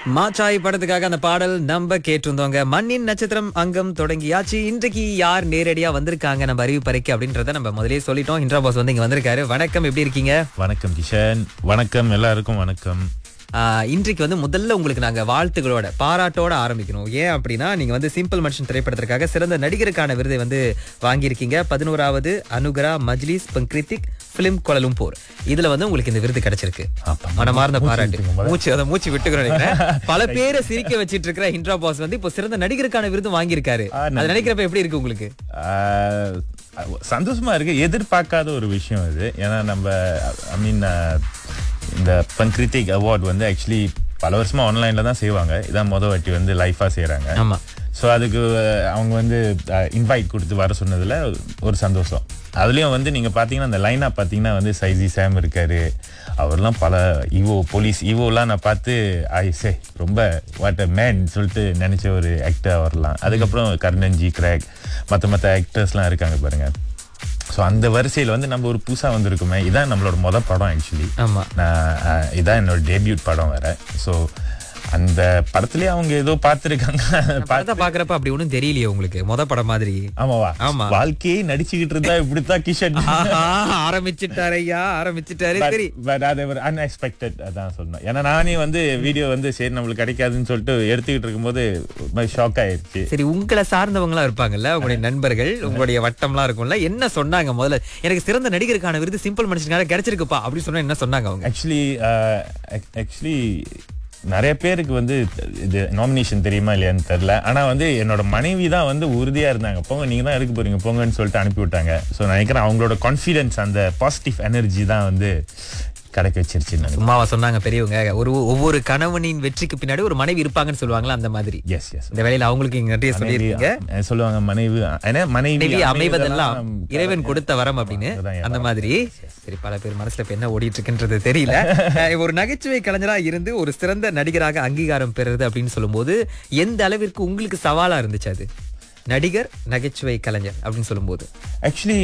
மாச்சாய் படத்துக்காக அந்த பாடல் நம்ம கேட்டிருந்தோங்க மண்ணின் நட்சத்திரம் அங்கம் தொடங்கியாச்சு இன்றைக்கு யார் நேரடியா வந்திருக்காங்க நம்ம அறிவிப்பறைக்கு அப்படின்றத நம்ம முதலே சொல்லிட்டோம் இன்ட்ரா பாஸ் வந்து இங்க வந்திருக்காரு வணக்கம் எப்படி இருக்கீங்க வணக்கம் கிஷன் வணக்கம் எல்லாருக்கும் வணக்கம் ஆஹ், இன்றைக்கு வந்து முதல்ல உங்களுக்கு நாங்க வாழ்த்துகளோட பாராட்டோட ஆரம்பிக்கணும் ஏன் அப்படின்னா நீங்க வந்து சிம்பிள் மனுஷன் திரைப்படத்திற்காக சிறந்த நடிகருக்கான விருதை வந்து வாங்கியிருக்கீங்க பதினோராவது அனுகரா மஜ்லிஸ் பங்கிருத்திக் பிலிம் கோலலும்பூர் இதுல வந்து உங்களுக்கு இந்த விருது கிடைச்சிருக்கு அப்பா, மனமார்ந்த மூச்சு பாராட்டு விட்டுக்கோங்க முதல்ல. மூச்சு அதை மூச்சு விட்டுக்கிறோம் நினைக்கிறேன் பல பேரை சிரிக்க வச்சிட்டு இருக்கிற இன்ட்ரா பாஸ் வந்து இப்போ சிறந்த நடிகருக்கான விருது வாங்கியிருக்காரு ஆ, நன்றி. அது நினைக்கிறப்ப எப்படி இருக்கு உங்களுக்கு ஆஹ், சந்தோஷமா இருக்கு எதிர்பார்க்காத ஒரு விஷயம் இது ஏன்னா நம்ம ஐ மீன் இந்த பங்கிருத்திக் அவார்ட் வந்து ஆக்சுவலி பல வருஷமா ஆன்லைன்ல தான் செய்வாங்க இதான் முத வாட்டி வந்து லைஃபா செய்றாங்க ஆமா ஸோ அதுக்கு அஹ், அவங்க வந்து இன்வைட் கொடுத்து வர சொன்னதுல ஒரு சந்தோஷம் அதுலயும் வந்து நீங்க பாத்தீங்கன்னா அந்த லைனா பாத்தீங்கன்னா வந்து சைசி சாம் இருக்காரு அவர்லாம் பல ஈவோ போலீஸ் ஈவோலாம் நான் பார்த்து ஐ சே ரொம்ப வாட் அ மேன் சொல்லிட்டு நினைச்ச ஒரு ஆக்டர் அவர்லாம் அதுக்கப்புறம் கர்ணன்ஜி கிராக் மற்ற மற்ற ஆக்டர்ஸ்லாம் இருக்காங்க பாருங்க ஸோ அந்த வரிசையில் வந்து நம்ம ஒரு புதுசாக வந்திருக்குமே இதான் நம்மளோட மொத படம் ஆக்சுவலி ஆமா நான் அஹ், இதான் என்னோட டெபியூட் படம் வேற ஸோ அந்த படத்துலயே அவங்க ஏதோ பார்த்துருக்காங்க படத்தை பாக்குறப்ப அப்படி ஒண்ணும் தெரியலையே உங்களுக்கு முத படம் மாதிரி ஆமாவா ஆமா. வாழ்க்கையே நடிச்சுக்கிட்டு இருந்தா இப்படித்தான் கிஷன் ஆஹா, ஆரம்பிச்சிட்டாரு ஐயா ஆரம்பிச்சிட்டாரு சரி பட் அது ஒரு அன்எக்ஸ்பெக்டட் அதான் சொன்னேன் ஏன்னா நானே வந்து வீடியோ வந்து சரி நம்மளுக்கு கிடைக்காதுன்னு சொல்லிட்டு எடுத்துக்கிட்டு இருக்கும்போது ஷாக் ஆயிருச்சு சரி உங்களை சார்ந்தவங்களா இருப்பாங்கல்ல உங்களுடைய நண்பர்கள் உங்களுடைய வட்டம்லாம் இருக்கும்ல என்ன சொன்னாங்க முதல்ல எனக்கு சிறந்த நடிகருக்கான விருது சிம்பிள் மனுஷனுக்காக கிடைச்சிருக்குப்பா அப்படின்னு சொன்னா என்ன சொன்னாங்க அவங்க ஆக்சுவலி ஆக்சுவலி நிறைய பேருக்கு வந்து இது நாமினேஷன் தெரியுமா இல்லையான்னு தெரியல ஆனா வந்து என்னோட மனைவி தான் வந்து உறுதியா இருந்தாங்க போங்க நீங்க தான் எடுக்க போறீங்க போங்கன்னு சொல்லிட்டு அனுப்பி விட்டாங்க ஸோ நினைக்கிறேன் அவங்களோட கான்ஃபிடன்ஸ் அந்த பாசிட்டிவ் எனர்ஜி தான் வந்து கிடைக்க வச்சிருச்சுன்னு நினைக்கிறேன் சும்மாவா சொன்னாங்க பெரியவங்க ஒரு ஒவ்வொரு கணவனின் வெற்றிக்கு பின்னாடி ஒரு மனைவி இருப்பாங்கன்னு சொல்லுவாங்களா அந்த மாதிரி எஸ் எஸ் இந்த வேலையில அவங்களுக்கு இங்க நிறைய சொல்லியிருக்கீங்க மனைவி, சொல்லுவாங்க மனைவி ஏன்னா மனைவி மனைவி அமைவதெல்லாம் அமைவதெல்லாம் இறைவன் கொடுத்த வரம் அப்படின்னு அதுதான் என் அந்த மாதிரி சரி பல பேர் மனசுல இப்ப என்ன ஓடிட்டு இருக்குன்றது தெரியல அஹ் ஒரு நகைச்சுவை கலைஞரா இருந்து ஒரு சிறந்த நடிகராக அங்கீகாரம் பெறுறது அப்படின்னு சொல்லும்போது எந்த அளவிற்கு உங்களுக்கு சவாலா இருந்துச்சு அது நடிகர் நகைச்சுவை கலைஞர் அப்படின்னு சொல்லும்போது ஆக்சுவலி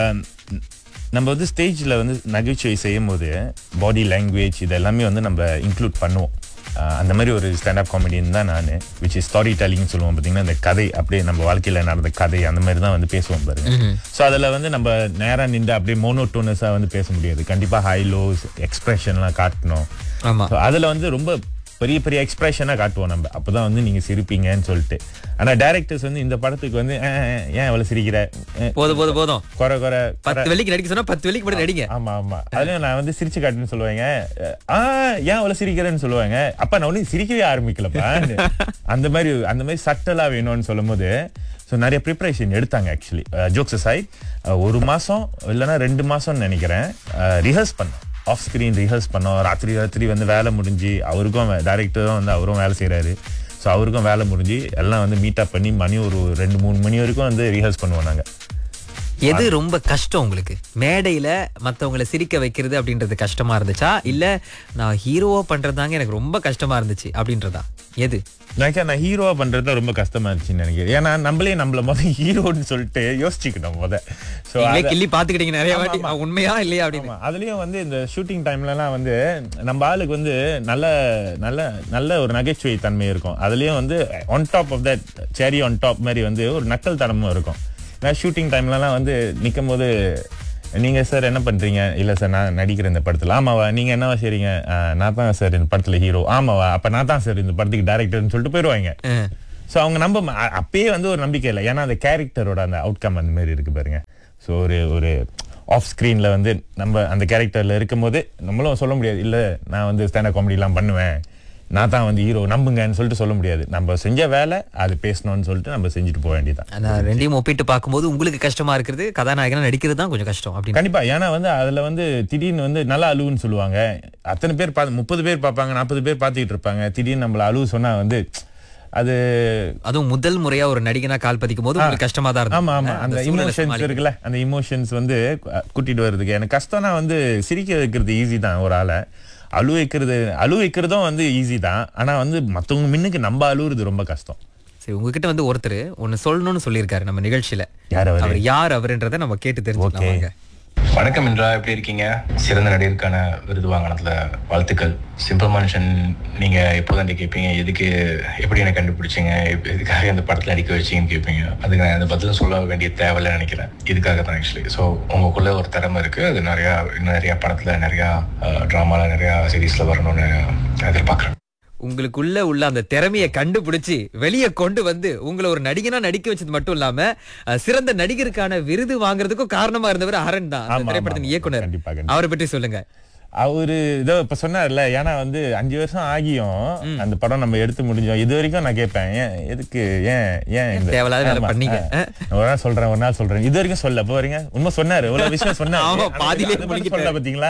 நம்ம வந்து ஸ்டேஜில் வந்து நகைச்சுவை செய்யும் போது பாடி லாங்குவேஜ் இது எல்லாமே வந்து நம்ம இன்க்ளூட் பண்ணுவோம் ஆஹ் அந்த மாதிரி ஒரு ஸ்டாண்டப் காமெடியன் தான் நான் விச் இஸ் ஸ்டாரி டெல்லிங் சொல்லுவோம் பார்த்தீங்கன்னா இந்த கதை அப்படியே நம்ம வாழ்க்கையில் நடந்த கதை அந்த மாதிரி தான் வந்து பேசுவோம் பாருங்க ஸோ அதில் வந்து நம்ம நேராக நின்று அப்படியே மோனோட்டோனஸாக வந்து பேச முடியாது கண்டிப்பாக ஹை லோஸ் எக்ஸ்பிரஷன்லாம் காட்டணும் ஆமா So அதுல வந்து ரொம்ப பெரிய பெரிய எக்ஸ்பிரஷனா காட்டுவோம் நம்ம அப்பதான் வந்து நீங்க சிரிப்பீங்கன்னு சொல்லிட்டு ஆனா டைரக்டர்ஸ் வந்து இந்த படத்துக்கு வந்து "அஹ், அஹ், ஏன் அவ்வளவு சிரிக்கிற அஹ், போதும் போதும் போதும் குறை குறை பத்து வெள்ளிக்கு நடிக்க சொன்னா பத்து வெள்ளிக்கு மட்டும் நடிங்க ஆமா ஆமா அதுலயும் நான் வந்து சிரிச்சு காட்டுன்னு சொல்லுவாங்க ஆ ஏன் அவ்வளவு சிரிக்கிறேன்னு சொல்லுவாங்க அப்ப நான் ஒன்னும் சிரிக்கவே ஆரம்பிக்கலப்பா அந்த மாதிரி அந்த மாதிரி சட்டலா வேணும்னு சொல்லும்போது ஸோ நிறைய ப்ரிப்பரேஷன் எடுத்தாங்க ஆக்சுவலி ஜோக்ஸ் சைட் ஒரு மாசம் இல்லைன்னா ரெண்டு மாசம்னு நினைக்கிறேன் ரிஹர்ஸ் பண்ணோம் ஆஃப் ஸ்க்ரீன் ரிஹர்ஸ் பண்ணோம் ராத்திரி ராத்திரி வந்து வேலை முடிஞ்சு அவருக்கும் டேரக்டரும் வந்து அவரும் வேலை செய்றாரு ஸோ அவருக்கும் வேலை முடிஞ்சு எல்லாம் வந்து மீட்டப் பண்ணி மணி ஒரு ரெண்டு மூணு மணி வரைக்கும் வந்து ரிஹர்ஸ் பண்ணுவோம் நாங்க எது ரொம்ப கஷ்டம் உங்களுக்கு மேடையில மத்தவங்களை சிரிக்க வைக்கிறது அப்படின்றது கஷ்டமா இருந்துச்சா இல்ல நான் ஹீரோவா பண்றதாங்க எனக்கு ரொம்ப கஷ்டமா இருந்துச்சு அப்படின்றதா எது நினைக்க நான் ஹீரோவா பண்றது தான் ரொம்ப கஷ்டமா இருந்துச்சுன்னு நினைக்கிறேன் ஏன்னா நம்மளே நம்மள முத ஹீரோன்னு சொல்லிட்டு யோசிச்சுக்கணும் முத ஸோ நீங்களே கிள்ளி பாத்துக்கிட்டீங்க நிறைய வாட்டி "ஆ, உண்மையா இல்லையா அப்படின்னு அதுலயும் வந்து இந்த ஷூட்டிங் டைம்லலாம் வந்து நம்ம ஆளுக்கு வந்து நல்ல நல்ல நல்ல ஒரு நகைச்சுவை தன்மை இருக்கும் அதுலயும் வந்து on top of that cherry on top மாதிரி வந்து ஒரு நக்கல் தனமும் இருக்கும் நான் ஷூட்டிங் டைம்லலாம் வந்து நிற்கும் போது நீங்க சார் என்ன பண்றீங்க இல்ல சார் நான் நடிக்கிறேன் இந்த படத்துல ஆமாவா நீங்க என்னவா செய்றீங்க "ஆ, நான் தான் சார் இந்த படத்துல ஹீரோ ஆமாவா அப்ப நான் தான் சார் இந்த படத்துக்கு டைரக்டர்னு சொல்லிட்டு போயிடுவாங்க அஹ். ஸோ அவங்க நம்ப ம- அ- அப்பயே வந்து ஒரு நம்பிக்கை இல்லை ஏன்னா அந்த கேரக்டரோட அந்த அவுட்கம் அந்த மாதிரி இருக்கு பாருங்க ஸோ ஒரு ஒரு ஆஃப் ஸ்க்ரீனில் வந்து நம்ம அந்த கேரக்டரில் இருக்கும்போது நம்மளும் சொல்ல முடியாது இல்லை நான் வந்து ஸ்டாண்டப் காமெடிலாம் பண்ணுவேன் நான் தான் வந்து ஹீரோ நம்புங்கன்னு சொல்லிட்டு சொல்ல முடியாது நம்ம செஞ்ச வேலை அது பேசணும்னு சொல்லிட்டு நம்ம செஞ்சுட்டு போக வேண்டியதான் அந்த ரெண்டையும் ஒப்பிட்டு பார்க்கும்போது உங்களுக்கு கஷ்டமா இருக்கிறது கதாநாயகனா நடிக்கிறது தான் கொஞ்சம் கஷ்டம் அப்படின்னு கண்டிப்பா ஏன்னா வந்து அதுல வந்து திடீர்னு வந்து நல்லா அழுவுன்னு சொல்லுவாங்க அத்தனை பேர் பார்த்து முப்பது பேர் பார்ப்பாங்க நாற்பது பேர் பார்த்துக்கிட்டு இருப்பாங்க திடீர்னு நம்மள அழுவு சொன்னா வந்து அது அதுவும் முதல் முறையா ஒரு நடிகனா கால் பதிக்கும் போது உங்களுக்கு கஷ்டமா தான் இருக்கும் ஆமா ஆமா அந்த சூழலை இமோஷன்ஸ் சமாளிக்க. இருக்குல்ல அந்த இமோஷன்ஸ் வந்து அஹ், கூட்டிட்டு வர்றதுக்கு எனக்கு கஷ்டம்னா வந்து சிரிக்க வைக்கிறது ஈஸி தான் ஒரு ஆளை அழு வைக்கிறது அழு வைக்கிறதும் வந்து ஈஸி தான் ஆனா வந்து மத்தவங்க முன்னுக்கு நம்ம அழுவுறது ரொம்ப கஷ்டம் சரி உங்ககிட்ட வந்து ஒருத்தர் ஒன்னு சொல்லணும்னு சொல்லியிருக்காரு நம்ம நிகழ்ச்சியில யார் அவரு அவர் யார் அவருன்றதை நம்ம கேட்டு தெரிஞ்சுக்கலாம் Okay. வாங்க வணக்கம் இன்றா எப்படி இருக்கீங்க சிறந்த நடிகருக்கான விருது வாங்கினதுல வாழ்த்துக்கள் சிம்பிள் மனுஷன் நீங்க எப்போதான் கேட்பீங்க எதுக்கு எப்படி என்ன கண்டுபிடிச்சீங்க எப்ப- எதுக்காக இந்த படத்துல நடிக்க வச்சீங்கன்னு கேட்பீங்க அதுக்கு நான் அந்த பதில் சொல்ல வேண்டிய தேவையில்லை நினைக்கிறேன் இதுக்காக தான் ஆக்சுவலி ஸோ உங்களுக்குள்ள ஒரு திறமை இருக்கு அது நிறைய இன்னும் நிறைய படத்துல நிறைய ட்ராமால நிறைய சீரீஸ்ல வரணும்னு எதிர்பார்க்குறேன் உங்களுக்குள்ள உள்ள அந்த திறமையை கண்டுபிடிச்சு வெளியே கொண்டு வந்து உங்களை ஒரு நடிகனா நடிக்க வச்சது மட்டும் இல்லாம அஹ், சிறந்த நடிகருக்கான விருது வாங்குறதுக்கும் காரணமா இருந்தவர் அரண் தான் அந்த ஆமா, திரைப்படத்தின் ஆமா. இயக்குனர் கண்டிப்பா, கண்டிப்பா. அவரை பற்றி சொல்லுங்க அவரு இதோ இப்ப சொன்னார்ல ஏன்னா வந்து அஞ்சு வருஷம் ஆகியும் அந்த படம் நம்ம எடுத்து முடிஞ்சோம் இது வரைக்கும் நான் கேட்பேன் ஏன் எதுக்கு ஏன் ஏன் இந்த தேவையில்லாத வேலை ஆமா, பண்ணீங்க? ஆ. நான் ஒரு நாள் சொல்றேன் ஒரு நாள் சொல்றேன் இது வரைக்கும் சொல்ல போறீங்க உண்மை சொன்னாரு இவ்வளவு விஷயம் சொன்னாரு ஆமா, ஆனா பாதியிலே அது மட்டும் முழுங்கிட்டாரு. சொல்ல பாத்தீங்களா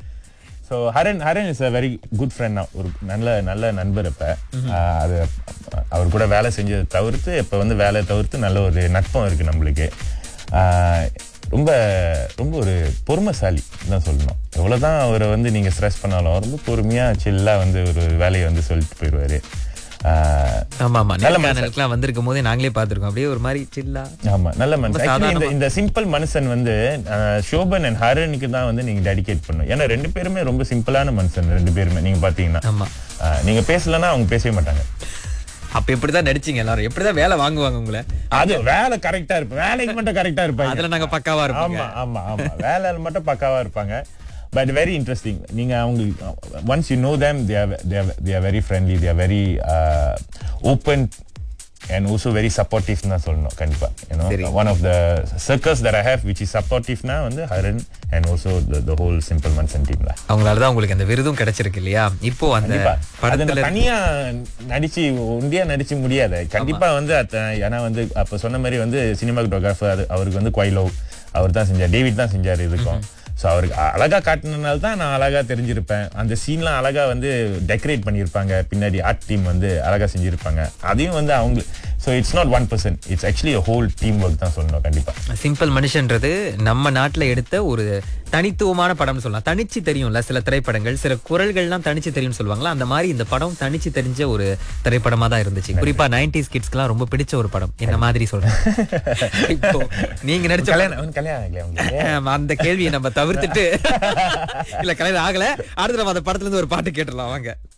so Haran Haran is a very good friend ஒரு நல்ல நல்ல நண்பர் இப்ப ஆஹ் அது அவர் கூட வேலை செஞ்சதை தவிர்த்து இப்ப வந்து வேலையை தவிர்த்து நல்ல ஒரு நட்பம் இருக்கு நம்மளுக்கு ஆஹ் ரொம்ப ரொம்ப ஒரு பொறுமைசாலி தான் சொல்லணும் எவ்வளவுதான் அவரை வந்து நீங்க ஸ்ட்ரெஸ் பண்ணாலும் ரொம்ப பொறுமையா சில்லா வந்து ஒரு வேலையை வந்து சொல்லிட்டு போயிடுவாரு ஆஹ் ஆமா ஆமா நல்ல நேர்காணலுக்குலாம் வந்திருக்கும் போதே நாங்களே பார்த்திருக்கோம் அப்படியே ஒரு மாதிரி சில்லா ஆமா நல்ல மனுஷன் Actually, இந்த சாதாரணமா. இந்த சிம்பிள் மனுஷன் வந்து அஹ், சோபன் அண்ட் ஹரனுக்கு தான் வந்து நீங்க டெடிகேட் பண்ணும் ஏன்னா ரெண்டு பேருமே ரொம்ப சிம்பிளான மனுஷன் ரெண்டு பேருமே நீங்க பாத்தீங்கன்னா ஆமா அஹ், நீங்க பேசலன்னா அவங்க பேசவே மாட்டாங்க அப்ப எப்படிதான் நடிச்சீங்க எல்லாரும் எப்படிதான் வேலை வாங்குவாங்க உங்களை அது வேலை கரெக்டா இருப்பேன் வேலைக்கு மட்டும் கரெக்டா இருப்பாங்க அதுல நாங்க பக்காவா இருப்போம் ஆமா ஆமா ஆமா வேலையில மட்டும் பக்காவா இருப்பாங்க பட் வெரி இன்ட்ரெஸ்டிங் நீங்க அவங்க once you know them they are very friendly they are very open and also very supportive தான் சொல்லணும் கண்டிப்பா சரி. You know one of the circus that I have which is சப்போர்ட்டிவ்னா வந்து Haran and also the whole simple மன்சன் டீம்ல அவங்களாலதான் உங்களுக்கு அந்த விருதும் கிடைச்சிருக்கு இல்லையா இப்போ அந்த கண்டிப்பா அது படத்துல நம்ம தனியா நடிச்சு ஒண்டியா நடிச்சு முடியாது கண்டிப்பா வந்து அத்த- ஏன்னா வந்து அப்ப சொன்ன மாதிரி வந்து சினிமாட்டோகிராஃபர் அது அவருக்கு வந்து குவைலோ அவர் தான் செஞ்சார் டேவிட் தான் செஞ்சார் இதுக்கும் ஸோ அவருக்கு அ- அழகா காட்டினதுனால தான் நான் அழகா தெரிஞ்சிருப்பேன் அந்த சீன்லாம் அழகா வந்து டெக்கரேட் பண்ணியிருப்பாங்க பின்னாடி ஆர்ட் டீம் வந்து அழகா செஞ்சிருப்பாங்க அதையும் வந்து அவங்க so it's not one person it's actually whole team work தான் சொல்லணும் கண்டிப்பா சிம்பிள் மனுஷன்றது நம்ம நாட்டுல எடுத்த ஒரு தனித்துவமான படம்னு சொல்லலாம் தனிச்சு தெரியும்ல சில திரைப்படங்கள் சில குரல்கள்லாம் தனிச்சு தெரியும்னு சொல்லுவாங்களா அந்த மாதிரி இந்த படம் தனிச்சு தெரிஞ்ச ஒரு திரைப்படமா தான் இருந்துச்சு குறிப்பா நைன்டிஸ் கிட்ஸ்க்குலாம் ரொம்ப பிடிச்ச ஒரு படம் என்ன மாதிரி சொல்றேன் இப்போ நீங்க நடிச்ச கல்யாணம் அவனுக்கு கல்யாணம் ஆகலையா உங்களுக்கு ஆமா, அந்த கேள்வியை நம்ம தவிர்த்துட்டு இல்ல கல்யாணம் ஆகல அடுத்து நம்ம அந்த படத்துல இருந்து ஒரு பாட்டு கேட்டுடலாம் வாங்க